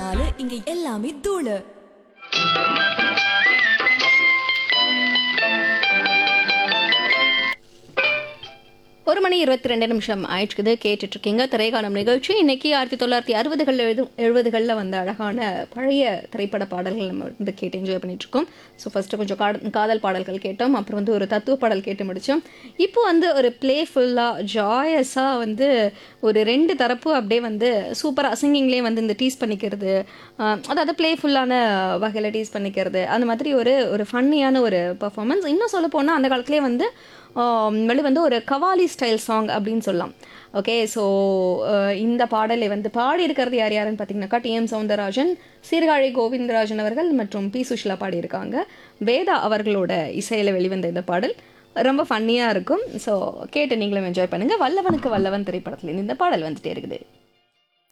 நாலு இங்க எல்லாமே தூளு ஒரு மணி இருபத்தி ரெண்டு நிமிஷம் ஆயிடுச்சுக்குது கேட்டுட்டு இருக்கீங்க திரைக்காலம் நிகழ்ச்சி இன்னைக்கு ஆயிரத்தி தொள்ளாயிரத்தி அறுபதுகளில் எழுது எழுபதுகளில் வந்த அழகான பழைய திரைப்பட பாடல்கள் நம்ம வந்து கேட்டு என்ஜாய் பண்ணிட்டு இருக்கோம் ஸோ ஃபர்ஸ்ட் கொஞ்சம் காட காதல் பாடல்கள் கேட்டோம் அப்புறம் வந்து ஒரு தத்துவ பாடல் கேட்டு முடித்தோம் இப்போ வந்து ஒரு பிளேஃபுல்லாக ஜாயஸாக வந்து ஒரு ரெண்டு தரப்பு அப்படியே வந்து சூப்பராக சிங்கிங்லேயே வந்து இந்த டீஸ் பண்ணிக்கிறது ஆஹ் அதாவது பிளேஃபுல்லான வகையில் டீஸ் பண்ணிக்கிறது அந்த மாதிரி ஒரு ஒரு ஃபன்னியான ஒரு பர்ஃபார்மன்ஸ் இன்னும் சொல்ல போனால் அந்த காலத்துலேயே வந்து ஆம், வெளி வந்து ஒரு கவாலி ஸ்டைல் சாங் அப்படின்னு சொல்லலாம் ஓகே ஸோ இந்த பாடலை வந்து பாடி இருக்கிறது யார் யாருன்னு பார்த்தீங்கன்னாக்கா டிஎம் சவுந்தரராஜன் சீர்காழி கோவிந்தராஜன் அவர்கள் மற்றும் பி சுஷ்லா பாடியிருக்காங்க வேதா அவர்களோட இசையில் வெளிவந்த இந்த பாடல் ரொம்ப ஃபன்னியாக இருக்கும் ஸோ கேட்டு நீங்களும் என்ஜாய் பண்ணுங்கள் வல்லவனுக்கு வல்லவன் திரைப்படத்தில் இந்த பாடல் வந்துட்டே இருக்குது